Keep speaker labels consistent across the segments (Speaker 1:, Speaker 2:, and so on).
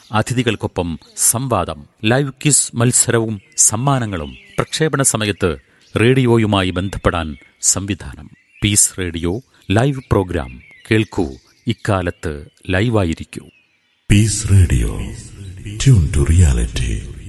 Speaker 1: അതിഥികൾക്കൊപ്പം സംവാദം live quiz മത്സരവും സമ്മാനങ്ങളും പ്രക്ഷേപണ സമയത്ത് റേഡിയോയുമായി ബന്ധപ്പെടാൻ സംവിധാനം പീസ് റേഡിയോ ലൈവ് പ്രോഗ്രാം കേൾക്കൂ ഇക്കാലത്ത് ലൈവായിരിക്കൂ
Speaker 2: Peace Radio. Tune to reality.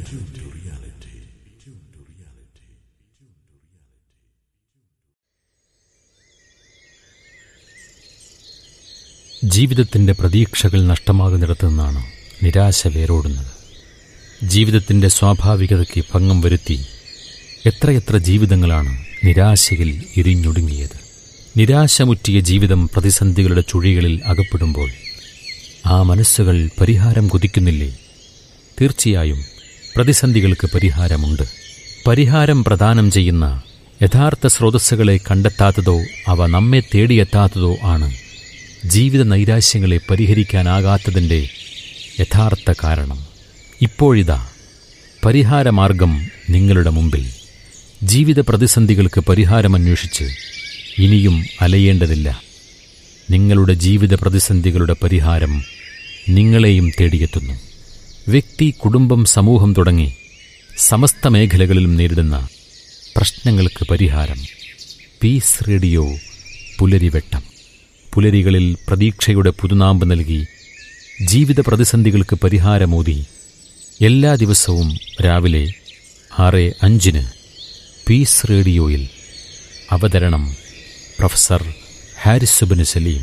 Speaker 3: ജീവിതത്തിൻ്റെ പ്രതീക്ഷകൾ നഷ്ടമാകുന്നിടത്തു നിന്നാണ് നിരാശ വേരോടുന്നത് ജീവിതത്തിൻ്റെ സ്വാഭാവികതയ്ക്ക് ഭംഗം വരുത്തി എത്രയെത്ര ജീവിതങ്ങളാണ് നിരാശയിൽ ഇരിഞ്ഞൊടുങ്ങിയത് നിരാശമുറ്റിയ ജീവിതം പ്രതിസന്ധികളുടെ ചുഴികളിൽ അകപ്പെടുമ്പോൾ ആ മനസ്സുകൾ പരിഹാരം കൊതിക്കുന്നില്ലേ തീർച്ചയായും പ്രതിസന്ധികൾക്ക് പരിഹാരമുണ്ട് പരിഹാരം പ്രദാനം ചെയ്യുന്ന യഥാർത്ഥ സ്രോതസ്സുകളെ കണ്ടെത്താത്തതോ അവ നമ്മെ തേടിയെത്താത്തതോ ആണ് ജീവിത നൈരാശ്യങ്ങളെ പരിഹരിക്കാനാകാത്തതിൻ്റെ യഥാർത്ഥ കാരണം ഇപ്പോഴിതാ പരിഹാരമാർഗം നിങ്ങളുടെ മുമ്പിൽ ജീവിത പ്രതിസന്ധികൾക്ക് പരിഹാരമന്വേഷിച്ച് ഇനിയും അലയേണ്ടതില്ല നിങ്ങളുടെ ജീവിത പ്രതിസന്ധികളുടെ പരിഹാരം നിങ്ങളെയും തേടിയെത്തുന്നു വ്യക്തി കുടുംബം സമൂഹം തുടങ്ങി സമസ്ത മേഖലകളിലും നേരിടുന്ന പ്രശ്നങ്ങൾക്ക് പരിഹാരം പീസ് റേഡിയോ പുലരിവെട്ടം പുലരികളിൽ പ്രതീക്ഷയുടെ പുതുനാമ്പ് നൽകി ജീവിത പ്രതിസന്ധികൾക്ക് പരിഹാരമോതി എല്ലാ ദിവസവും രാവിലെ ആറ് അഞ്ചിന് പീസ് റേഡിയോയിൽ അവതരണം പ്രൊഫസർ ഹാരിസുബിന് Salim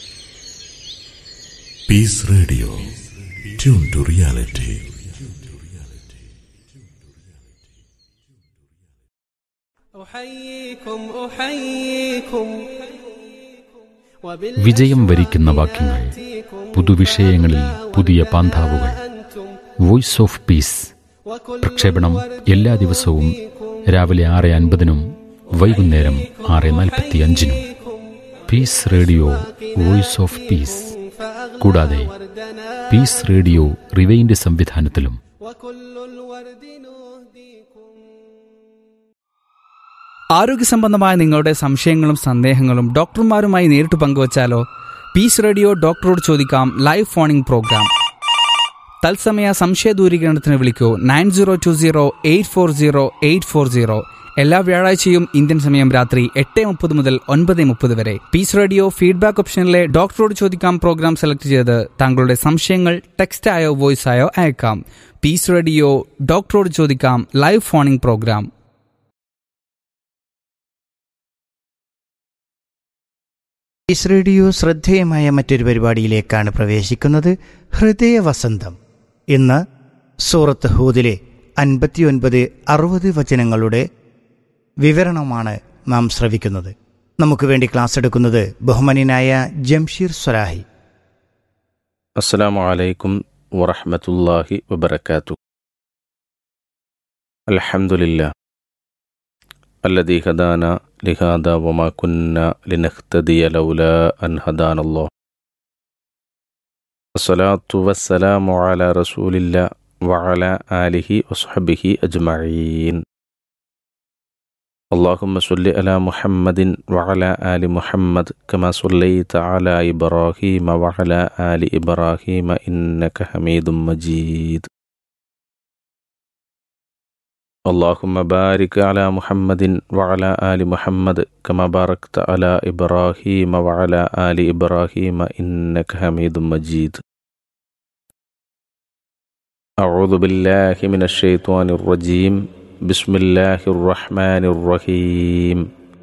Speaker 2: Peace Radio. Tune to reality.
Speaker 4: أحييكم أحييكم
Speaker 3: വിജയം വരിക്കുന്ന വാക്യങ്ങൾ പുതുവിഷയങ്ങളിൽ പുതിയ പാന്താവുകൾ വോയിസ് ഓഫ് പീസ് പ്രക്ഷേപണം എല്ലാ ദിവസവും രാവിലെ ആറ് അൻപതിനും വൈകുന്നേരം ആറ് നാൽപ്പത്തി അഞ്ചിനും peace radio voice of peace കൂടാതെ പീസ് റേഡിയോ റിവൈൻഡ് സംവിധാനത്തിലും
Speaker 4: وكل الورد نهديكم
Speaker 5: ആരോഗ്യ സംബന്ധമായ നിങ്ങളുടെ സംശയങ്ങളും സന്ദേഹങ്ങളും ഡോക്ടർമാരുമായി നേരിട്ട് പങ്കുവച്ചാലോ പീസ് റേഡിയോ ഡോക്ടറോട് ചോദിക്കാം ലൈവ് ഫോണിംഗ് പ്രോഗ്രാം തത്സമയ സംശയ ദൂരീകരണത്തിന് വിളിക്കൂ nine zero two zero eight four zero eight four zero എല്ലാ വ്യാഴാഴ്ചയും ഇന്ത്യൻ സമയം രാത്രി എട്ട് മുപ്പത് മുതൽ ഒൻപത് മുപ്പത് വരെ പീസ് റേഡിയോ ഫീഡ്ബാക്ക് ഓപ്ഷനിലെ ഡോക്ടറോട് ചോദിക്കാം പ്രോഗ്രാം സെലക്ട് ചെയ്ത് താങ്കളുടെ സംശയങ്ങൾ ടെക്സ്റ്റ് ആയോ വോയിസ് ആയോ അയക്കാം പീസ് റേഡിയോ ഡോക്ടറോട് ചോദിക്കാം live phoning programme
Speaker 6: peace radio ശ്രദ്ധേയമായ മറ്റൊരു പരിപാടിയിലേക്കാണ് പ്രവേശിക്കുന്നത് ഹൃദയവസന്തം ഇന്ന് സൂറത്ത് ഹൂദിലെ അൻപത്തിയൊൻപത് അറുപത് വചനങ്ങളുടെ വിവരണമാണ് നാം ശ്രവിക്കുന്നത് നമുക്ക് വേണ്ടി ക്ലാസ് എടുക്കുന്നത് ബഹുമാന്യനായ ജംഷീർ സ്വലാഹി
Speaker 7: السلام عليكم ورحمة الله وبركاته الحمد لله الذي هدانا لهذا وما كنا لنهتدي لولا أن هدانا الله الصلاة والسلام على رسول الله وعلى آله وصحبه أجمعين اللهم صل على محمد وعلى آل محمد كما صليت على إبراهيم وعلى آل إبراهيم إنك حميد مجيد اللهم بارك على محمد وعلى آل محمد كما باركت على إبراهيم وعلى آل إبراهيم إنك حميد مجيد أعوذ بالله من الشيطان الرجيم بسم الله الرحمن الرحيم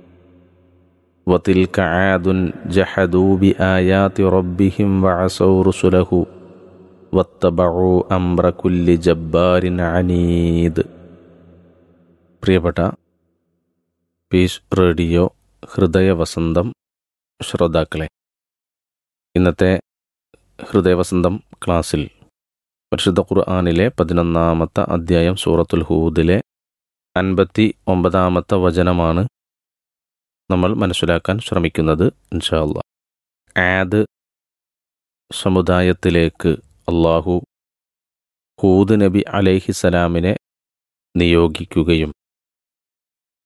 Speaker 7: وتلك عاد جحدوا بآيات ربهم وعصوا رسله واتبعوا أمر كل جبار عنيد പ്രിയപ്പെട്ട പീസ് റേഡിയോ ഹൃദയവസന്തം ശ്രോതാക്കളെ ഇന്നത്തെ ഹൃദയവസന്തം ക്ലാസ്സിൽ പരിശുദ്ധ ഖുർആാനിലെ പതിനൊന്നാമത്തെ അധ്യായം സൂറത്തുൽ ഹൂദിലെ അൻപത്തി ഒമ്പതാമത്തെ വചനമാണ് നമ്മൾ മനസ്സിലാക്കാൻ ശ്രമിക്കുന്നത് ഇൻഷാല്ല ആദ് സമുദായത്തിലേക്ക് അള്ളാഹു ഹൂദ് നബി അലൈഹിസലാമിനെ നിയോഗിക്കുകയും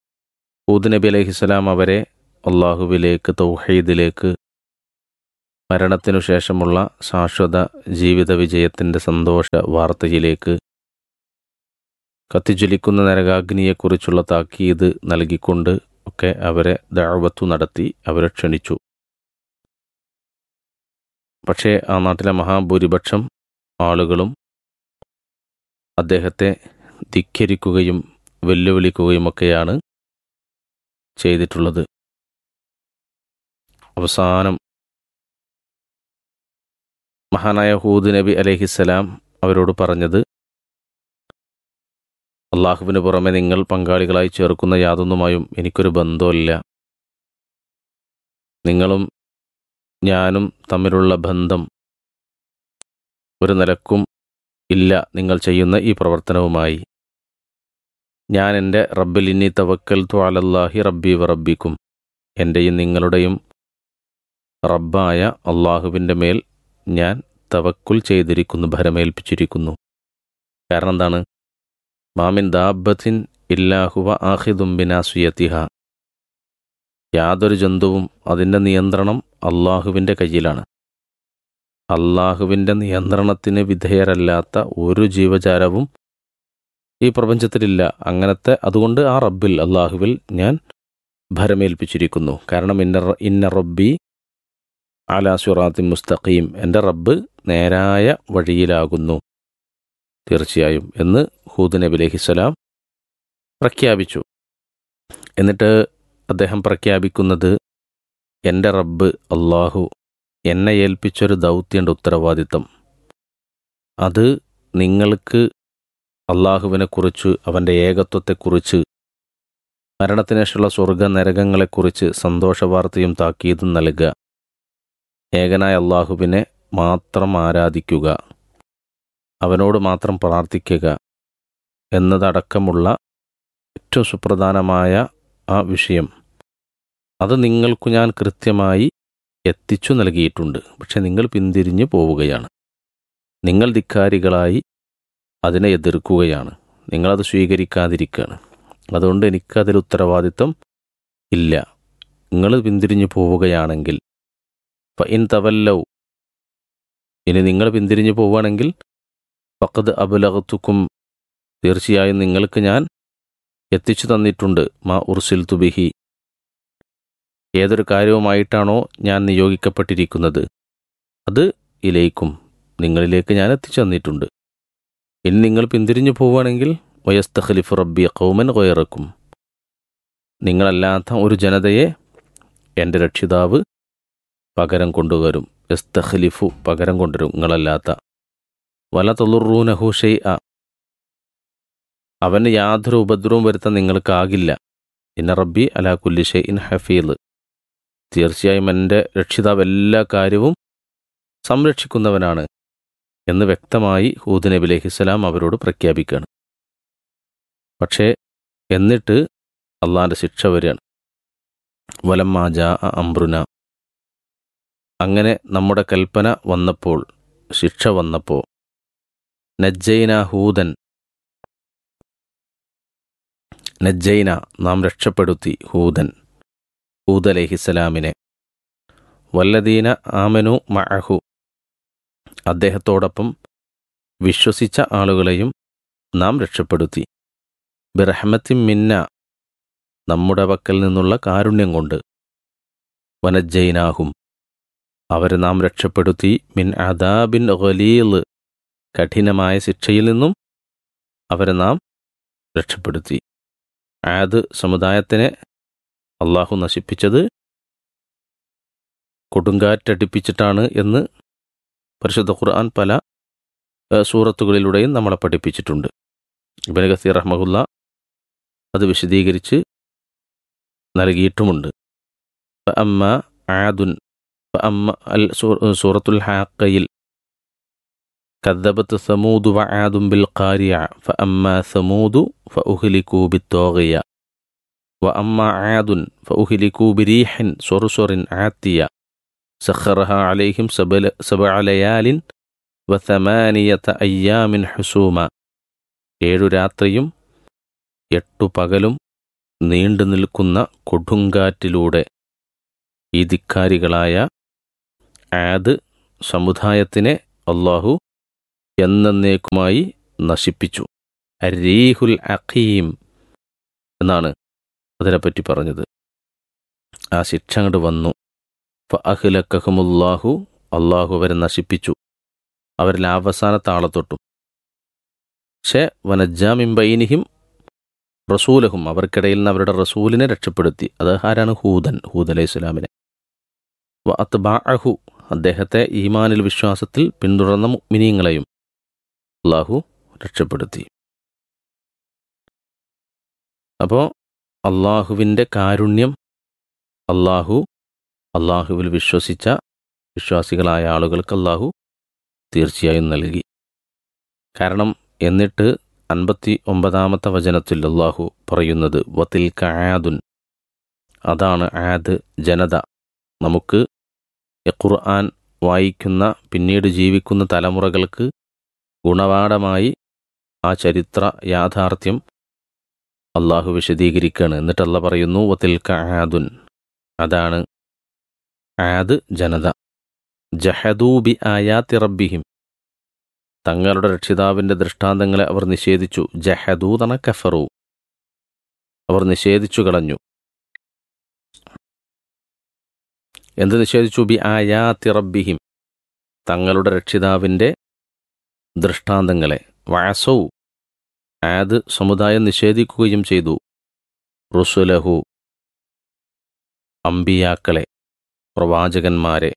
Speaker 7: ഹൂദ് നബി അലൈഹിസ്സലാം അവരെ അള്ളാഹുവിലേക്ക് തൗഹീദിലേക്ക് മരണത്തിനു ശേഷമുള്ള ശാശ്വത ജീവിത വിജയത്തിൻ്റെ സന്തോഷ വാർത്തയിലേക്ക് കത്തിജ്വലിക്കുന്ന നരകാഗ്നിയെക്കുറിച്ചുള്ള താക്കീത് നൽകിക്കൊണ്ട് ഒക്കെ അവരെ ദഅവത്തു നടത്തി അവരെ ക്ഷണിച്ചു പക്ഷേ ആ നാട്ടിലെ മഹാഭൂരിപക്ഷം ആളുകളും അദ്ദേഹത്തെ ധിക്കരിക്കുകയും വെല്ലുവിളിക്കുകയുമൊക്കെയാണ് ചെയ്തിട്ടുള്ളത് അവസാനം മഹാനായ ഹൂദ് നബി അലഹിസ്സലാം അവരോട് പറഞ്ഞത് അള്ളാഹുവിന് പുറമെ നിങ്ങൾ പങ്കാളികളായി ചേർക്കുന്ന യാതൊന്നുമായും എനിക്കൊരു ബന്ധമില്ല നിങ്ങളും ഞാനും തമ്മിലുള്ള ബന്ധം ഒരു നിലക്കും ഇല്ല നിങ്ങൾ ചെയ്യുന്ന ഈ പ്രവർത്തനവുമായി ഞാൻ എൻ്റെ റബ്ബിൽ ഇന്നി തവക്കൽ ത്വാലല്ലാഹി റബ്ബി വ റബ്ബിക്കും എൻ്റെയും നിങ്ങളുടെയും റബ്ബായ അള്ളാഹുവിൻ്റെ മേൽ ഞാൻ തവക്കുൽ ചെയ്തിരിക്കുന്നു ഭരമേൽപ്പിച്ചിരിക്കുന്നു കാരണം എന്താണ് മാമിൻ ദാബത്തിൻ ഇല്ലാഹുവ ആഹിദും ബിനാസുയത്തിഹ യാതൊരു ജന്തുവും അതിൻ്റെ നിയന്ത്രണം അള്ളാഹുവിൻ്റെ കയ്യിലാണ് അള്ളാഹുവിൻ്റെ നിയന്ത്രണത്തിന് വിധേയരല്ലാത്ത ഒരു ജീവജാലവും ഈ പ്രപഞ്ചത്തിലില്ല അങ്ങനത്തെ അതുകൊണ്ട് ആ റബ്ബിൽ അള്ളാഹുവിൽ ഞാൻ ഭരമേൽപ്പിച്ചിരിക്കുന്നു കാരണം ഇന്ന ഇന്ന റബ്ബി അലാ സുറാത്തി മുസ്തഖീം എൻ്റെ റബ്ബ് നേരായ വഴിയിലാകുന്നു തീർച്ചയായും എന്ന് ഹൂദ് നബി അലഹിസ്സലാം പ്രഖ്യാപിച്ചു എന്നിട്ട് അദ്ദേഹം പ്രഖ്യാപിക്കുന്നത് എൻ്റെ റബ്ബ് അള്ളാഹു എന്നെ ഏൽപ്പിച്ചൊരു ദൗത്യൻ്റെ ഉത്തരവാദിത്തം അത് നിങ്ങൾക്ക് അള്ളാഹുവിനെക്കുറിച്ച് അവൻ്റെ ഏകത്വത്തെക്കുറിച്ച് മരണത്തിന് ശേഷമുള്ള സ്വർഗ നരകങ്ങളെക്കുറിച്ച് സന്തോഷവാർത്തയും താക്കീതും നൽകുക ഏകനായ അള്ളാഹുവിനെ മാത്രം ആരാധിക്കുക അവനോട് മാത്രം പ്രാർത്ഥിക്കുക എന്നതടക്കമുള്ള ഏറ്റവും സുപ്രധാനമായ ആ വിഷയം അത് നിങ്ങൾക്കു ഞാൻ കൃത്യമായി എത്തിച്ചു നൽകിയിട്ടുണ്ട് പക്ഷെ നിങ്ങൾ പിന്തിരിഞ്ഞു പോവുകയാണ് നിങ്ങൾ ധിക്കാരികളായി അതിനെ എതിർക്കുകയാണ് നിങ്ങളത് സ്വീകരിക്കാതിരിക്കുകയാണ് അതുകൊണ്ട് എനിക്കതിൽ ഉത്തരവാദിത്വം ഇല്ല നിങ്ങൾ പിന്തിരിഞ്ഞു പോവുകയാണെങ്കിൽ ഇൻ തവല്ലൗ ഇനി നിങ്ങൾ പിന്തിരിഞ്ഞു പോവുകയാണെങ്കിൽ ഫക്കത് അബുലകത്തുക്കും തീർച്ചയായും നിങ്ങൾക്ക് ഞാൻ എത്തിച്ചു തന്നിട്ടുണ്ട് മാ ഉർസിൽ തുബിഹി ഏതൊരു കാര്യവുമായിട്ടാണോ ഞാൻ നിയോഗിക്കപ്പെട്ടിരിക്കുന്നത് അത് ഇലേക്കും നിങ്ങളിലേക്ക് ഞാൻ എത്തിച്ചു തന്നിട്ടുണ്ട് ഇനി നിങ്ങൾ പിന്തിരിഞ്ഞു പോവുകയാണെങ്കിൽ വയസ്തഖലിഫ് റബ്ബി കൗമൻ കൊയറക്കും നിങ്ങളല്ലാത്ത ഒരു ജനതയെ എൻ്റെ രക്ഷിതാവ് പകരം കൊണ്ടുവരും എസ്തഖലിഫു പകരം കൊണ്ടുവരും നിങ്ങളല്ലാത്ത വല തൊളുറൂനഹു ഷെയ് അ അവന് യാതൊരു ഉപദ്രവവും വരുത്താൻ നിങ്ങൾക്കാകില്ല ഇന്ന റബ്ബി അലാ കുല്ലി ഷെയ് ഇൻ ഹഫീൽ തീർച്ചയായും എൻ്റെ രക്ഷിതാവ് എല്ലാ കാര്യവും സംരക്ഷിക്കുന്നവനാണ് എന്ന് വ്യക്തമായി ഹൂദ് നബി അലഹിസ്സലാം അവരോട് പ്രഖ്യാപിക്കുകയാണ് പക്ഷേ എന്നിട്ട് അള്ളാൻ്റെ ശിക്ഷ വരികയാണ് വലമ്മാജ അംബ്രുന അങ്ങനെ നമ്മുടെ കൽപ്പന വന്നപ്പോൾ ശിക്ഷ വന്നപ്പോൾ നജ്ജൈന ഹൂദൻ നജ്ജൈന നാം രക്ഷപ്പെടുത്തി ഹൂദൻ ഹൂദ് അലഹിസലാമിനെ വല്ലദീന ആമനു മഅഹു അദ്ദേഹത്തോടൊപ്പം വിശ്വസിച്ച ആളുകളെയും നാം രക്ഷപ്പെടുത്തി ബിറഹമത്തിൻ മിന്ന നമ്മുടെ പക്കൽ നിന്നുള്ള കാരുണ്യം കൊണ്ട് വനജൈനാഹും അവരെ നാം രക്ഷപ്പെടുത്തി മിൻ അദാബിൻ ഖലീൽ കഠിനമായ ശിക്ഷയിൽ നിന്നും അവരെ നാം രക്ഷപ്പെടുത്തി ആദ് സമുദായത്തിനെ അള്ളാഹു നശിപ്പിച്ചത് കൊടുങ്കാറ്റടിപ്പിച്ചിട്ടാണ് എന്ന് പരിശുദ്ധ ഖുർആൻ പല ഏഹ്, സൂറത്തുകളിലൂടെയും നമ്മളെ പഠിപ്പിച്ചിട്ടുണ്ട് ഇബൻ ഗസീർ റഹ്മഹുല്ല അത് വിശദീകരിച്ച് നൽകിയിട്ടുമുണ്ട് അമ്മ ആദുൻ അമ്മ അൽ സൂ- സൂറത്തുൽ ഹാക്കയിൽ كذبت ثمود وعاد بالقارعة فأما ثمود فأهلكوا بالطاغية وأما عاد فأهلكوا بريح صرصر عاتية سخرها عليهم سبل- سبع ليال وثمانية أيام حسوما ഏഴു രാത്രിയും എട്ടു പകലും നീണ്ടു നിൽക്കുന്ന കൊടുങ്കാറ്റിലൂടെ ഈ ധിക്കാരികളായ ആദ് സമുദായത്തിനെ അള്ളാഹു എന്നേക്കുമായി നശിപ്പിച്ചു അരീഹുൽ അഖീം എന്നാണ് അതിനെപ്പറ്റി പറഞ്ഞത് ആ ശിക്ഷ അങ്ങോട്ട് വന്നു അഖിലക്കഹുമുല്ലാഹു അള്ളാഹു അവരെ നശിപ്പിച്ചു അവരിൽ അവസാന താളത്തൊട്ടും പക്ഷേ വനജാമിംബൈനിഹിം റസൂലഹും അവർക്കിടയിൽ നിന്ന് അവരുടെ റസൂലിനെ രക്ഷപ്പെടുത്തി അത് ആരാണ് ഹൂദൻ ഹൂദ് അലൈഹി സ്വലാമിനെ അഹു അദ്ദേഹത്തെ ഈമാനിൽ വിശ്വാസത്തിൽ പിന്തുടർന്ന മിനിയങ്ങളെയും അള്ളാഹു രക്ഷപ്പെടുത്തി അപ്പോൾ അള്ളാഹുവിൻ്റെ കാരുണ്യം അള്ളാഹു അള്ളാഹുവിൽ വിശ്വസിച്ച വിശ്വാസികളായ ആളുകൾക്ക് അള്ളാഹു തീർച്ചയായും നൽകി കാരണം എന്നിട്ട് അൻപത്തി ഒമ്പതാമത്തെ വചനത്തിൽ അള്ളാഹു പറയുന്നത് വത്തിൽ ആദുൻ അതാണ് ആദ് ജനത നമുക്ക് ഖുർആൻ വായിക്കുന്ന പിന്നീട് ജീവിക്കുന്ന തലമുറകൾക്ക് ഗുണപാഠമായി ആ ചരിത്ര യാഥാർത്ഥ്യം അള്ളാഹു വിശദീകരിക്കുകയാണ് എന്നിട്ടല്ല പറയുന്നു വത്തിൽ ആദുൻ അതാണ് ആദ് ജനത ജഹദൂബി ആയാത്തി റബ്ബിഹിം തങ്ങളുടെ രക്ഷിതാവിൻ്റെ ദൃഷ്ടാന്തങ്ങളെ അവർ നിഷേധിച്ചു ജഹദൂതണ കഫറു അവർ നിഷേധിച്ചു കളഞ്ഞു എന്ത് നിഷേധിച്ചു ബി ആയാത്തി റബ്ബിഹിം തങ്ങളുടെ രക്ഷിതാവിൻ്റെ ദൃഷ്ടാന്തങ്ങളെ വാസൗ ആദ് സമുദായം നിഷേധിക്കുകയും ചെയ്തു റുസുലഹു അമ്പിയാക്കളെ പ്രവാചകന്മാരെ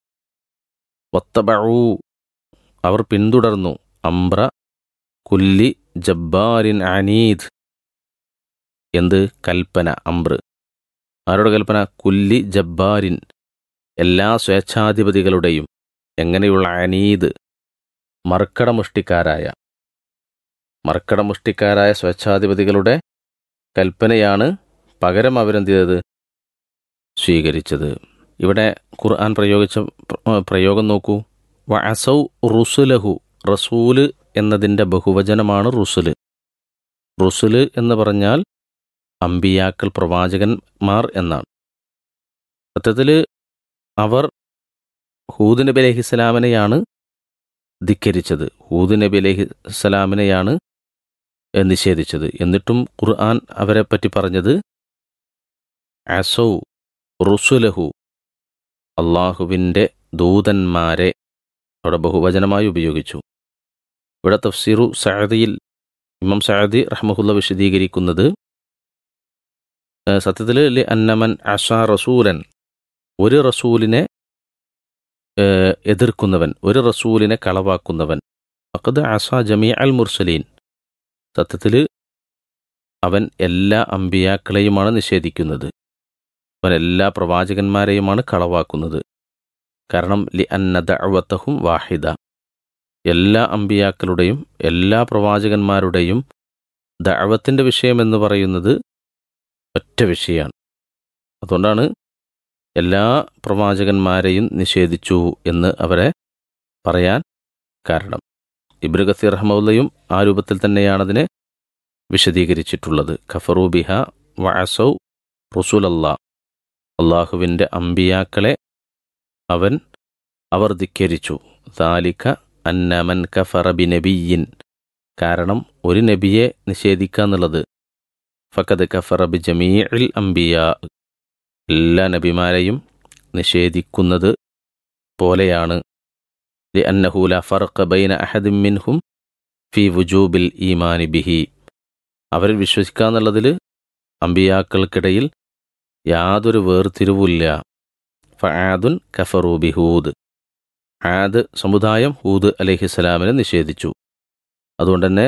Speaker 7: വത്തബഴൂ അവർ പിന്തുടർന്നു അംബ്ര കുല്ലി ജബ്ബാരിൻ അനീദ് എന്ത് കൽപ്പന അംബ്ര ആരുടെ കൽപ്പന കുല്ലി ജബ്ബാരിൻ എല്ലാ സ്വേച്ഛാധിപതികളുടെയും എങ്ങനെയുള്ള അനീദ് മർക്കടമുഷ്ടിക്കാരായ മർക്കടമുഷ്ടിക്കാരായ സ്വേച്ഛാധിപതികളുടെ കൽപ്പനയാണ് പകരം അവരെന്ത് ചെയ്തത് സ്വീകരിച്ചത് ഇവിടെ ഖുർആൻ പ്രയോഗിച്ച പ്രയോഗം നോക്കൂ വഅസൗ റുസുലഹു റസൂല് എന്നതിൻ്റെ ബഹുവചനമാണ് റുസുല് റുസുല് എന്ന് പറഞ്ഞാൽ അമ്പിയാക്കൾ പ്രവാചകന്മാർ എന്നാണ് സത്യത്തിൽ അവർ ഹൂദ് നബി അലഹിസ്സലാമിനെയാണ് ധിക്കരിച്ചത് ഹൂദ് നബി അലഹിസ്സലാമിനെയാണ് നിഷേധിച്ചത് എന്നിട്ടും ഖുർആൻ അവരെ പറ്റി പറഞ്ഞത് അസൗ റുസുലഹു അള്ളാഹുവിൻ്റെ ദൂതന്മാരെ അവിടെ ബഹുവചനമായി ഉപയോഗിച്ചു ഇവിടെ തഫ്സീറു സഅദിയിൽ ഇമാം സഅദി റഹ്മഹുല്ല വിശദീകരിക്കുന്നത് സത്യത്തിൽ ലി അന്നമൻ അഷ റസൂലൻ ഒരു റസൂലിനെ എതിർക്കുന്നവൻ ഒരു റസൂലിനെ കളവാക്കുന്നവൻ അക്കത് അസ ജമീ അൽ മുർസലീൻ സത്യത്തിൽ അവൻ എല്ലാ അമ്പിയാക്കളെയുമാണ് നിഷേധിക്കുന്നത് അവൻ എല്ലാ പ്രവാചകന്മാരെയുമാണ് കളവാക്കുന്നത് കാരണം ലി അന്ന ദഅവത്തഹും വാഹിദ എല്ലാ അമ്പിയാക്കളുടെയും എല്ലാ പ്രവാചകന്മാരുടെയും ദഅവത്തിൻ്റെ വിഷയമെന്ന് പറയുന്നത് ഒറ്റ വിഷയമാണ് അതുകൊണ്ടാണ് എല്ലാ പ്രവാചകന്മാരെയും നിഷേധിച്ചു എന്ന് അവരെ പറയാൻ കാരണം ഇബ്രു ഗസീർ റഹ്മുല്ലയും ആ രൂപത്തിൽ തന്നെയാണ് അതിനെ വിശദീകരിച്ചിട്ടുള്ളത് ഖഫറു ബിഹ വഅസൗ റുസുലല്ലാ അള്ളാഹുവിൻ്റെ അമ്പിയാക്കളെ അവൻ അവർ ധിക്കരിച്ചു താലിക്ക അന്നമൻ കഫറ ബി നബിയിൻ കാരണം ഒരു നബിയെ നിഷേധിക്കുക എന്നുള്ളത് ഫക്കത് കഫറ ബി ജമീഇൽ അംബിയ എല്ലാ നബിമാരെയും നിഷേധിക്കുന്നത് പോലെയാണ് ലി അന്നഹൂല ഫർഖ ബൈന അഹദിൻ മിൻഹും ഫി വുജൂബിൽ ഈമാനി ബിഹി അവരിൽ വിശ്വസിക്കുക എന്നുള്ളതിൽ അമ്പിയാക്കൾക്കിടയിൽ യാതൊരു വേർതിരിവുമില്ല ഫആദുൻ കഫറു ബിഹൂദ് ആദ് സമുദായം ഹൂദ് അലഹിസ്സലാമിനെ നിഷേധിച്ചു അതുകൊണ്ട് തന്നെ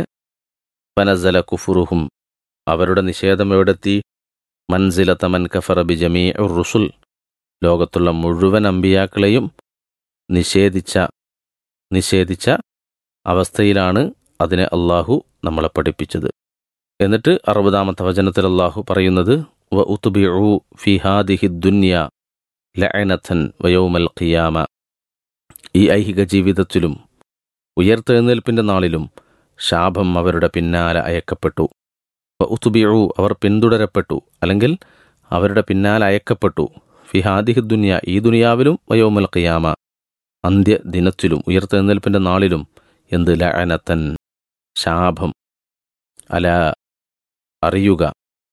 Speaker 7: പനസല കുഫുറുഹും അവരുടെ നിഷേധം എവിടെത്തി മൻസിലത്ത മൻ കഫറ ബി ജമീ റുസുൽ ലോകത്തുള്ള മുഴുവൻ അമ്പിയാക്കളെയും നിഷേധിച്ച നിഷേധിച്ച അവസ്ഥയിലാണ് അതിനെ അള്ളാഹു നമ്മളെ പഠിപ്പിച്ചത് എന്നിട്ട് അറുപതാമത്തെ വചനത്തിൽ അള്ളാഹു പറയുന്നത് വ ഉത്തുബിഉ ഫി ഹാദിഹി ദുന്യ ലഅനഥൻ വയോമൽ ഖിയാമ ഈ ഐഹിക ജീവിതത്തിലും ഉയർത്തെഴുന്നേൽപ്പിൻ്റെ നാളിലും ശാപം അവരുടെ പിന്നാലെ അയക്കപ്പെട്ടു വ ഉത്തുബിഉ അവർ പിന്തുടരപ്പെട്ടു അല്ലെങ്കിൽ അവരുടെ പിന്നാലെ അയക്കപ്പെട്ടു ഫി ഹാദിഹി ദുന്യ ഈ ദുനിയാവിലും വയോമൽ ഖിയാമ അന്ത്യ ദിനത്തിലും ഉയർത്തെഴുന്നേൽപ്പിൻ്റെ നാളിലും എന്ത് ലഅനത്തൻ ശാപം അല അറിയുക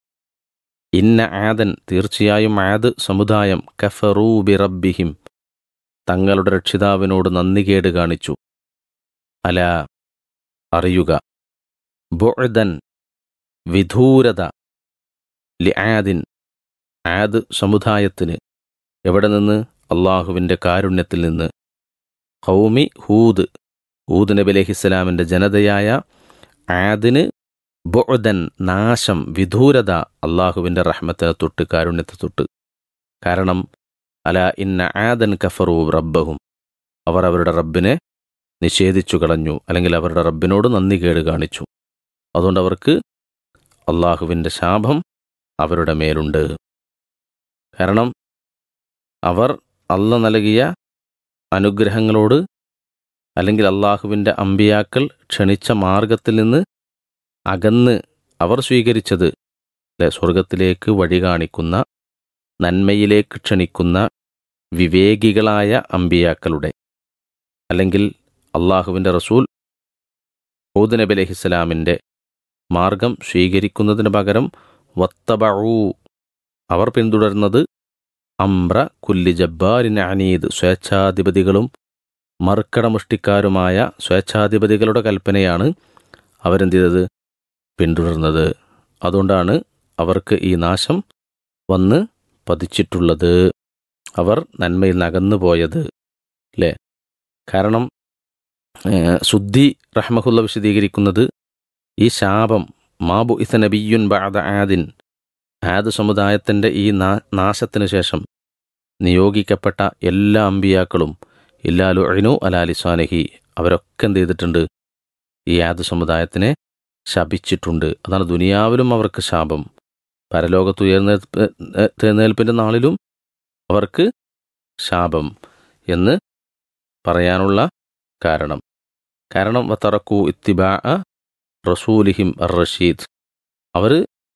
Speaker 7: ഇന്ന ആദൻ തീർച്ചയായും ആദ് സമുദായം കഫറൂബി റബ്ബിഹിം തങ്ങളുടെ രക്ഷിതാവിനോട് നന്ദികേട് കാണിച്ചു അല അറിയുക ബുഅദൻ വിധൂരത ലിആദിൻ ആദ് സമുദായത്തിന് എവിടെ നിന്ന് അള്ളാഹുവിൻ്റെ കാരുണ്യത്തിൽ നിന്ന് ഹൗമി ഹൂദ് ഹൂദ് നബി അലഹിസ്സലാമിൻ്റെ ജനതയായ ആദിന് ബുഅദൻ നാശം വിധൂരത അള്ളാഹുവിൻ്റെ റഹ്മത്തിനെ തൊട്ട് കാരുണ്യത്തെ തൊട്ട് കാരണം അല ഇന്ന ആദൻ കഫറു റബ്ബഹും അവർ അവരുടെ റബ്ബിനെ നിഷേധിച്ചു കളഞ്ഞു അല്ലെങ്കിൽ അവരുടെ റബ്ബിനോട് നന്ദി കേട് കാണിച്ചു അതുകൊണ്ട് അവർക്ക് അള്ളാഹുവിൻ്റെ ശാപം അവരുടെ മേലുണ്ട് കാരണം അവർ അല്ല നൽകിയ അനുഗ്രഹങ്ങളോട് അല്ലെങ്കിൽ അള്ളാഹുവിൻ്റെ അമ്പിയാക്കൾ ക്ഷണിച്ച മാർഗത്തിൽ നിന്ന് അകന്ന് അവർ സ്വീകരിച്ചത് അല്ലെ സ്വർഗത്തിലേക്ക് വഴി കാണിക്കുന്ന നന്മയിലേക്ക് ക്ഷണിക്കുന്ന വിവേകികളായ അമ്പിയാക്കളുടെ അല്ലെങ്കിൽ അള്ളാഹുവിൻ്റെ റസൂൽ ഹൂദ് നബി അലഹിസ്സലാമിൻ്റെ മാർഗം സ്വീകരിക്കുന്നതിന് പകരം വത്തബഊ അവർ പിന്തുടർന്നത് അംറ കുല്ലി ജബ്ബാരിൻ അനീദ് സ്വേച്ഛാധിപതികളും മർക്കടമുഷ്ടിക്കാരുമായ സ്വേച്ഛാധിപതികളുടെ കൽപ്പനയാണ് അവരെന്ത് ചെയ്തത് പിന്തുടർന്നത് അതുകൊണ്ടാണ് അവർക്ക് ഈ നാശം വന്ന് പതിച്ചിട്ടുള്ളത് അവർ നന്മയിൽ നിന്ന് അകന്നു പോയത് അല്ലേ കാരണം ഏഹ്, സുദ്ദി റഹ്മഹുല്ല വിശദീകരിക്കുന്നത് ഈ ശാപം മാബു ഇസ നബിയുൻ ബാദ ആദിൻ ആദ് സമുദായത്തിൻ്റെ ഈ നാ- നാശത്തിന് ശേഷം നിയോഗിക്കപ്പെട്ട എല്ലാ അമ്പിയാക്കളും ഇല്ലാലു അഴിനു അലാലിസ്വാനഹി അവരൊക്കെ എന്ത് ചെയ്തിട്ടുണ്ട് ഈ ആദ് സമുദായത്തിനെ ശപിച്ചിട്ടുണ്ട് അതാണ് ദുനിയാവിലും അവർക്ക് ശാപം പരലോകത്ത് ഉയർന്നെഴുപ്പ് എഴുന്നേൽപ്പിൻ്റെ നാളിലും അവർക്ക് ശാപം എന്ന് പറയാനുള്ള കാരണം കാരണം വത്തറക്കു ഇത്തിബാ റസൂലിഹിം അർ റഷീദ് അവർ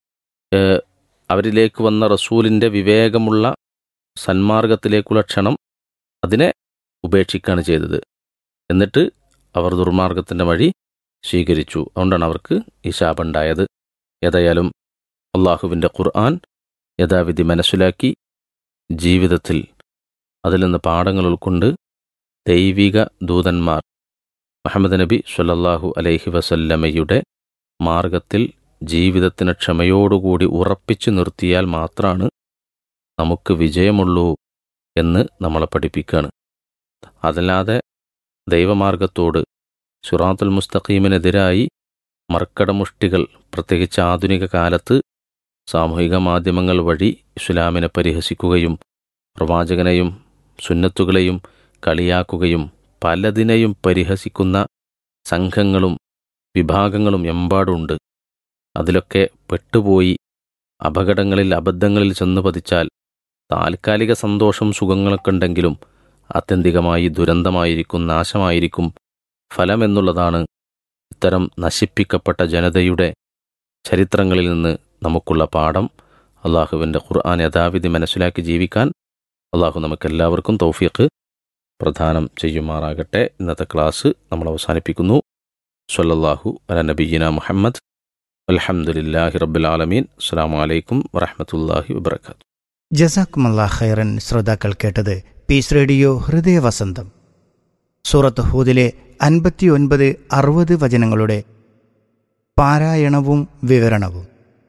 Speaker 7: അവരിലേക്ക് വന്ന റസൂലിൻ്റെ വിവേകമുള്ള സന്മാർഗത്തിലേക്കുള്ള ക്ഷണം അതിനെ ഉപേക്ഷിക്കുകയാണ് ചെയ്തത് എന്നിട്ട് അവർ ദുർമാർഗത്തിൻ്റെ വഴി സ്വീകരിച്ചു അതുകൊണ്ടാണ് അവർക്ക് ഈ ശാപമുണ്ടായത് ഏതായാലും അള്ളാഹുവിൻ്റെ ഖുർആൻ യഥാവിധി മനസ്സിലാക്കി ജീവിതത്തിൽ അതിൽ നിന്ന് പാഠങ്ങൾ ഉൾക്കൊണ്ട് ദൈവിക ദൂതന്മാർ മുഹമ്മദ് നബി സ്വല്ലല്ലാഹു അലൈഹി വസല്ലമയുടെ മാർഗത്തിൽ ജീവിതത്തിന് ക്ഷമയോടുകൂടി ഉറപ്പിച്ചു നിർത്തിയാൽ മാത്രമാണ് നമുക്ക് വിജയമുള്ളൂ എന്ന് നമ്മളെ പഠിപ്പിക്കുകയാണ് അതല്ലാതെ ദൈവമാർഗത്തോട് സുറാത്തുൽ മുസ്തഖീമിനെതിരായി മർക്കടമുഷ്ടികൾ പ്രത്യേകിച്ച് ആധുനിക കാലത്ത് സാമൂഹിക മാധ്യമങ്ങൾ വഴി ഇസ്ലാമിനെ പരിഹസിക്കുകയും പ്രവാചകനെയും സുന്നത്തുകളെയും കളിയാക്കുകയും പലതിനെയും പരിഹസിക്കുന്ന സംഘങ്ങളും വിഭാഗങ്ങളും എമ്പാടുണ്ട് അതിലൊക്കെ പെട്ടുപോയി അപകടങ്ങളിൽ അബദ്ധങ്ങളിൽ ചെന്ന് പതിച്ചാൽ താൽക്കാലിക സന്തോഷം സുഖങ്ങളൊക്കെ ഉണ്ടെങ്കിലും ആത്യന്തികമായി ദുരന്തമായിരിക്കും നാശമായിരിക്കും ഫലമെന്നുള്ളതാണ് ഇത്തരം നശിപ്പിക്കപ്പെട്ട ജനതയുടെ ചരിത്രങ്ങളിൽ നിന്ന് നമുക്കുള്ള പാഠം അള്ളാഹുവിൻ്റെ ഖുർആൻ യഥാവിധി മനസ്സിലാക്കി ജീവിക്കാൻ അള്ളാഹു നമുക്കെല്ലാവർക്കും തൗഫീഖ് പ്രദാനം ചെയ്യുമാറാകട്ടെ ഇന്നത്തെ ക്ലാസ് നമ്മൾ അവസാനിപ്പിക്കുന്നു സല്ലല്ലാഹു അല നബീന മുഹമ്മദ് അൽഹംദുലില്ലാഹി റബ്ബിൽ ആലമീൻ അസ്സലാമു അലൈക്കും വറഹ്മത്തുള്ളാഹി വബർക്കാത്തു
Speaker 6: ജസാക്കുമല്ലാ ഖൈറൻ ശ്രോതാക്കൾ കേട്ടത് പീസ് റേഡിയോ ഹൃദയവസന്തം സൂറത്ത് ഹൂദിലെ അൻപത്തിയൊൻപത് അറുപത് വചനങ്ങളുടെ പാരായണവും വിവരണവും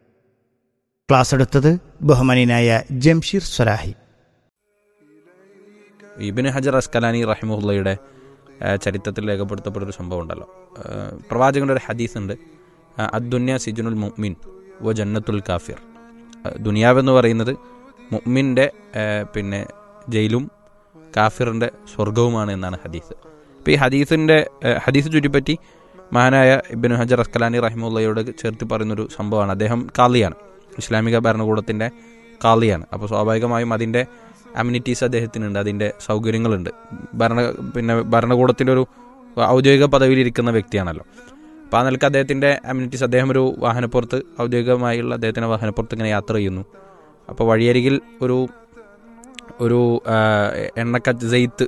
Speaker 6: ക്ലാസ് എടുത്തത് ബഹുമാനിനായ ജംഷീർ സ്വലാഹി
Speaker 5: ഇബിന് ഹജർ അസ്കലാനി റഹിമുള്ളയുടെ ചരിത്രത്തിൽ രേഖപ്പെടുത്തപ്പെട്ട ഒരു സംഭവം ഉണ്ടല്ലോ ആ, പ്രവാചകന്റെ ഒരു ഹദീസ് ഉണ്ട് ആ, അദ്ദുന്യ സിജുനുൽ മുഅ്മിൻ വ ജന്നത്തുൽ കാഫിർ ആ, ദുനിയാവെന്ന് പറയുന്നത് മുഅ്മിൻ്റെ ആ, പിന്നെ ജയിലും കാഫിറിൻ്റെ സ്വർഗവുമാണ് എന്നാണ് ഹദീസ് അപ്പോൾ ഈ ഹദീസിൻ്റെ ആ, ഹദീസ് ചുറ്റിപ്പറ്റി മഹാനായ ഇബിന് ഹജർ അസ്കലാനി റഹിമുള്ളയോട് ചേർത്ത് പറയുന്നൊരു സംഭവമാണ് അദ്ദേഹം കാളിയാണ് ഇസ്ലാമിക ഭരണകൂടത്തിൻ്റെ കാളിയാണ് അപ്പോൾ സ്വാഭാവികമായും അതിൻ്റെ അമ്യൂണിറ്റീസ് അദ്ദേഹത്തിനുണ്ട് അതിൻ്റെ സൗകര്യങ്ങളുണ്ട് ഭരണ പിന്നെ ഭരണകൂടത്തിൻ്റെ ഒരു ഔദ്യോഗിക പദവിയിലിരിക്കുന്ന വ്യക്തിയാണല്ലോ അപ്പോൾ ആ നിലക്ക് അദ്ദേഹത്തിൻ്റെ അമ്യൂണിറ്റീസ് അദ്ദേഹം ഒരു വാഹനപ്പുറത്ത് ഔദ്യോഗികമായുള്ള അദ്ദേഹത്തിൻ്റെ വാഹനപ്പുറത്ത് ഇങ്ങനെ യാത്ര ചെയ്യുന്നു അപ്പോൾ വഴിയരികിൽ ഒരു ഒരു ആ, എണ്ണക്ക ജെയ്ത്ത്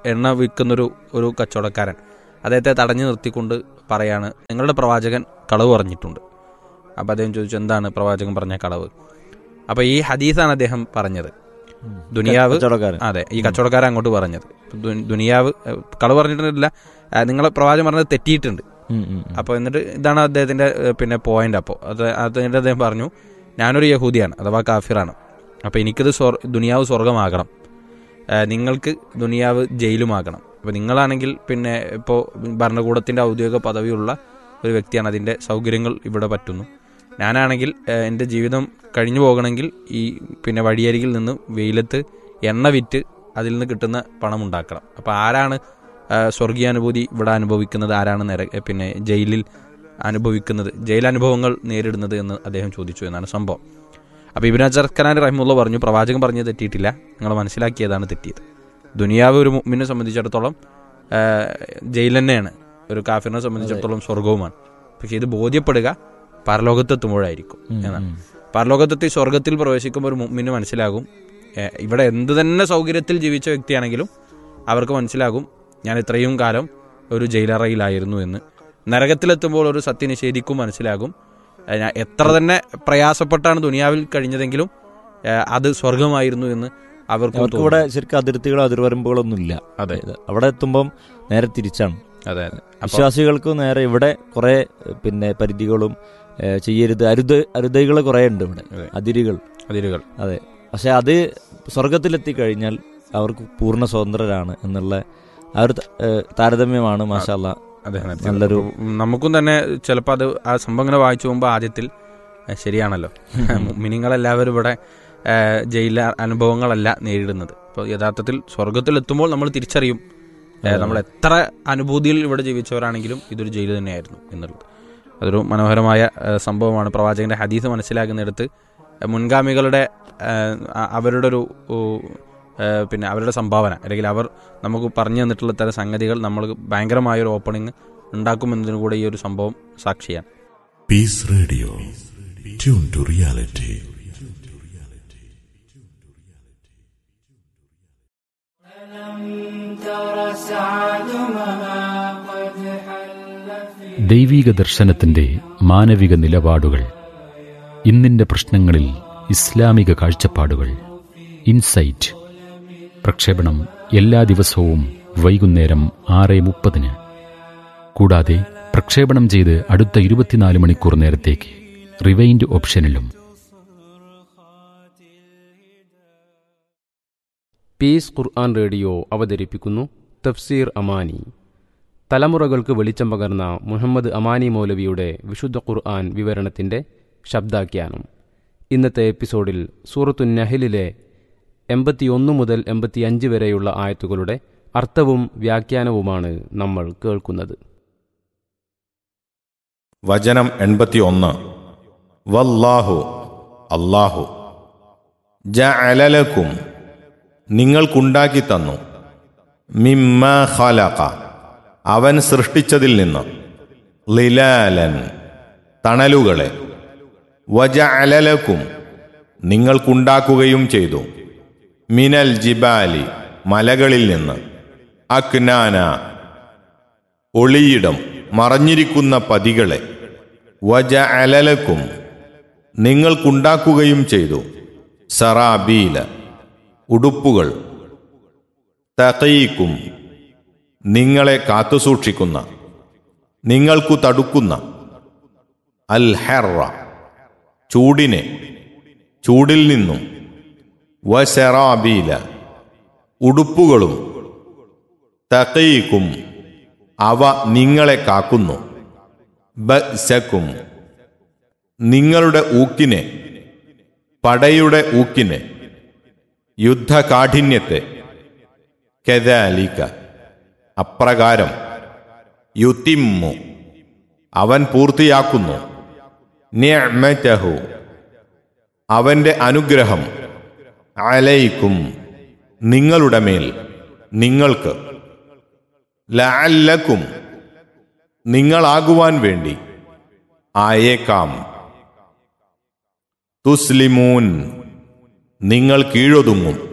Speaker 8: എണ്ണ വിൽക്കുന്നൊരു ഒരു കച്ചവടക്കാരൻ അദ്ദേഹത്തെ തടഞ്ഞു നിർത്തിക്കൊണ്ട് പറയാണ് നിങ്ങളുടെ പ്രവാചകൻ കളവ് പറഞ്ഞിട്ടുണ്ട് അപ്പോൾ അദ്ദേഹം ചോദിച്ചു എന്താണ് പ്രവാചകൻ പറഞ്ഞ കളവ് അപ്പോൾ ഈ ഹദീസാണ് അദ്ദേഹം പറഞ്ഞത് ദുനിയാവ്
Speaker 9: കച്ചവടക്കാരൻ.
Speaker 8: അതെ ഈ കച്ചവടക്കാരൻ അങ്ങോട്ട് പറഞ്ഞത് ദു- ദുനിയാവ് ഏഹ്, കളവ് പറഞ്ഞിട്ടില്ല ഏഹ്, നിങ്ങളെ പ്രവാചകൻ പറഞ്ഞത് തെറ്റിയിട്ടുണ്ട്
Speaker 9: ഉം, ഉം, ഉം. അപ്പോൾ
Speaker 8: അപ്പോൾ എന്നിട്ട് ഇതാണ് അദ്ദേഹത്തിന്റെ ഏഹ്, പിന്നെ പോയിന്റ് അപ്പോൾ അത് അതിന്റെ അദ്ദേഹം പറഞ്ഞു ഞാനൊരു യഹൂദിയാണ് അഥവാ കാഫിറാണ് അപ്പോൾ എനിക്കിത് സ്വർ ദുനിയാവ് സ്വർഗമാകണം ഏഹ്, നിങ്ങൾക്ക് ദുനിയാവ് ജയിലുമാകണം അപ്പോൾ നിങ്ങളാണെങ്കിൽ പിന്നെ ഇപ്പോൾ ഭരണകൂടത്തിന്റെ ഔദ്യോഗിക പദവിയുള്ള ഒരു വ്യക്തിയാണ് അതിന്റെ സൗകര്യങ്ങൾ ഇവിടെ പറ്റുന്നു ഞാനാണെങ്കിൽ ഏഹ്, എൻ്റെ ജീവിതം കഴിഞ്ഞു പോകണമെങ്കിൽ ഈ പിന്നെ വഴിയരികിൽ നിന്ന് വെയിലത്ത് എണ്ണ വിറ്റ് അതിൽ നിന്ന് കിട്ടുന്ന പണം ഉണ്ടാക്കണം അപ്പോൾ ആരാണ് ആ, സ്വർഗീയാനുഭൂതി ഇവിടെ അനുഭവിക്കുന്നത് ആരാണ് നര പിന്നെ ജയിലിൽ അനുഭവിക്കുന്നത് ജയിലനുഭവങ്ങൾ നേരിടുന്നത് എന്ന് അദ്ദേഹം ചോദിച്ചു എന്നാണ് സംഭവം അപ്പോൾ ഇബിൻ അജർ ഖനാൻ റഹിമുള്ള പറഞ്ഞു പ്രവാചകൻ പറഞ്ഞത് തെറ്റിയിട്ടില്ല നിങ്ങൾ മനസ്സിലാക്കിയതാണ് തെറ്റിയത് ദുനിയാവ് ഒരു മുമ്മിനെ സംബന്ധിച്ചിടത്തോളം ആ, ജയിൽ തന്നെയാണ് ഒരു കാഫിറിനെ സംബന്ധിച്ചിടത്തോളം സ്വർഗവുമാണ് പക്ഷേ ഇത് ബോധ്യപ്പെടുക പരലോകത്തെത്തുമ്പോഴായിരിക്കും എന്നാണ് പരലോകത്തെത്തി സ്വർഗത്തിൽ പ്രവേശിക്കുമ്പോൾ ഒരു മുമ്മിന് മനസ്സിലാകും ഏ, ഇവിടെ എന്ത് തന്നെ സൗകര്യത്തിൽ ജീവിച്ച വ്യക്തിയാണെങ്കിലും അവർക്ക് മനസ്സിലാകും ഞാൻ ഇത്രയും കാലം ഒരു ജയിലറയിലായിരുന്നു എന്ന് നരകത്തിലെത്തുമ്പോൾ ഒരു സത്യനിഷേധിക്കും മനസ്സിലാകും ഏ, ഞാൻ എത്ര തന്നെ പ്രയാസപ്പെട്ടാണ് ദുനിയാവിൽ കഴിഞ്ഞതെങ്കിലും ഏ, അത് സ്വർഗമായിരുന്നു എന്ന് അവർക്ക്
Speaker 9: അവർക്ക് ഇവിടെ ശരിക്കും അതിർത്തികളോ അതിർവരമ്പുകളൊന്നും ഇല്ല
Speaker 8: അതെ
Speaker 9: അവിടെ എത്തുമ്പം നേരെ തിരിച്ചാണ്
Speaker 8: അതെ അതെ അപ്പൊ
Speaker 9: വിശ്വാസികൾക്ക് നേരെ ഇവിടെ കുറെ പിന്നെ പരിധികളും ഏ, ചെയ്യരുത് അരുത് അരുതകൾ കുറെ ഉണ്ട് ഇവിടെ
Speaker 8: അതെ.
Speaker 9: അതിരുകൾ
Speaker 8: അതിരുകൾ
Speaker 9: അതെ പക്ഷെ അത് സ്വർഗത്തിലെത്തി കഴിഞ്ഞാൽ അവർക്ക് പൂർണ്ണ സ്വതന്ത്രരാണ് എന്നുള്ള ആ ഒരു ത- ഏ, താരതമ്യമാണ് മാഷാല്ല
Speaker 8: അതെ അതെ.
Speaker 9: നല്ലൊരു
Speaker 8: നമുക്കും തന്നെ ചിലപ്പോൾ അത് ആ സംഭവം ഇങ്ങനെ വായിച്ചു പോകുമ്പോൾ ആദ്യത്തിൽ ഏ, ശരിയാണല്ലോ മിനിങ്ങളെല്ലാവരും ഇവിടെ ഏ, ജയില അനുഭവങ്ങളല്ല നേരിടുന്നത് അപ്പോൾ യഥാർത്ഥത്തിൽ സ്വർഗത്തിലെത്തുമ്പോൾ നമ്മൾ തിരിച്ചറിയും ഏ, നമ്മൾ എത്ര അനുഭൂതിയിൽ ഇവിടെ ജീവിച്ചവരാണെങ്കിലും ഇതൊരു ജയിൽ തന്നെയായിരുന്നു എന്നുള്ളത് അതൊരു മനോഹരമായ ഏ, സംഭവമാണ് പ്രവാചകന്റെ ഹദീസ് മനസ്സിലാക്കുന്നിടത്ത് ഏ, മുൻഗാമികളുടെ ഏ, അ- അവരുടെ ഒരു ഓ, ഏ, പിന്നെ അവരുടെ സംഭാവന അല്ലെങ്കിൽ അവർ നമുക്ക് പറഞ്ഞു തന്നിട്ടുള്ള തരം സംഗതികൾ നമ്മൾ ഭയങ്കരമായ ഒരു ഓപ്പണിംഗ് ഉണ്ടാക്കുമെന്നതിനു കൂടെ ഈ ഒരു സംഭവം സാക്ഷിയാണ്
Speaker 2: Peace Radio. Tune to reality.
Speaker 3: ദൈവീക ദർശനത്തിന്റെ മാനവിക നിലപാടുകൾ ഇന്നിന്റെ പ്രശ്നങ്ങളിൽ ഇസ്ലാമിക കാഴ്ചപ്പാടുകൾ ഇൻസൈറ്റ് പ്രക്ഷേപണം എല്ലാ ദിവസവും വൈകുന്നേരം ആറ് മുപ്പതിന് കൂടാതെ പ്രക്ഷേപണം ചെയ്ത് അടുത്ത ഇരുപത്തിനാല് മണിക്കൂർ നേരത്തേക്ക് റിവൈൻഡ് ഓപ്ഷനിലും
Speaker 10: പീസ് ഖുർആൻ റേഡിയോ അവതരിപ്പിക്കുന്നു തഫ്സീർ അമാനി തലമുറകൾക്ക് വെളിച്ചം പകർന്ന മുഹമ്മദ് അമാനി മൗലവിയുടെ വിശുദ്ധ ഖുർആൻ വിവരണത്തിന്റെ ശബ്ദാഖ്യാനം ഇന്നത്തെ എപ്പിസോഡിൽ സൂറത്തു നഹലിലെ എൺപത്തിയൊന്ന് മുതൽ എൺപത്തിയഞ്ച് വരെയുള്ള ആയത്തുകളുടെ അർത്ഥവും വ്യാഖ്യാനവുമാണ് നമ്മൾ കേൾക്കുന്നത്
Speaker 11: വചനം എൺപത്തിയൊന്ന് വല്ലാഹു അല്ലാഹു ജഅലലക്കും നിങ്ങൾക്കുണ്ടാക്കി തന്നു മിമ്മ ഖലഖ അവൻ സൃഷ്ടിച്ചതിൽ നിന്ന് ലിലാലൻ തണലുകളെ വജഅലലക്കും നിങ്ങൾക്കുണ്ടാക്കുകയും ചെയ്തു മിനൽ ജിബാലി മലകളിൽ നിന്ന് അക്നാന ഒളിയിടം മറഞ്ഞിരിക്കുന്ന പതികളെ വജ അലലക്കും നിങ്ങൾക്കുണ്ടാക്കുകയും ചെയ്തു സറാബീല ഉടുപ്പുകൾ തകയിക്കും നിങ്ങളെ കാത്തുസൂക്ഷിക്കുന്ന നിങ്ങൾക്കു തടുക്കുന്ന അൽ ഹെറ ചൂടിനെ ചൂടിൽ നിന്നും വസറാബീല ഉടുപ്പുകളും തകയിക്കും അവ നിങ്ങളെ കാക്കുന്നു ബസക്കും നിങ്ങളുടെ ഊക്കിനെ പടയുടെ ഊക്കിനെ യുദ്ധകാഠിന്യത്തെ കെതാലിക്ക അപ്രകാരം യുത്തിമ്മു അവൻ പൂർത്തിയാക്കുന്നു നിഅ്മതഹു അവന്റെ അനുഗ്രഹം അലൈക്കും നിങ്ങളുടെ മേൽ നിങ്ങൾക്ക് ലഅല്ലക്കും നിങ്ങളാകുവാൻ വേണ്ടി ആയേക്കാം തുസ്ലിമൂൻ നിങ്ങൾ കീഴൊതുങ്ങും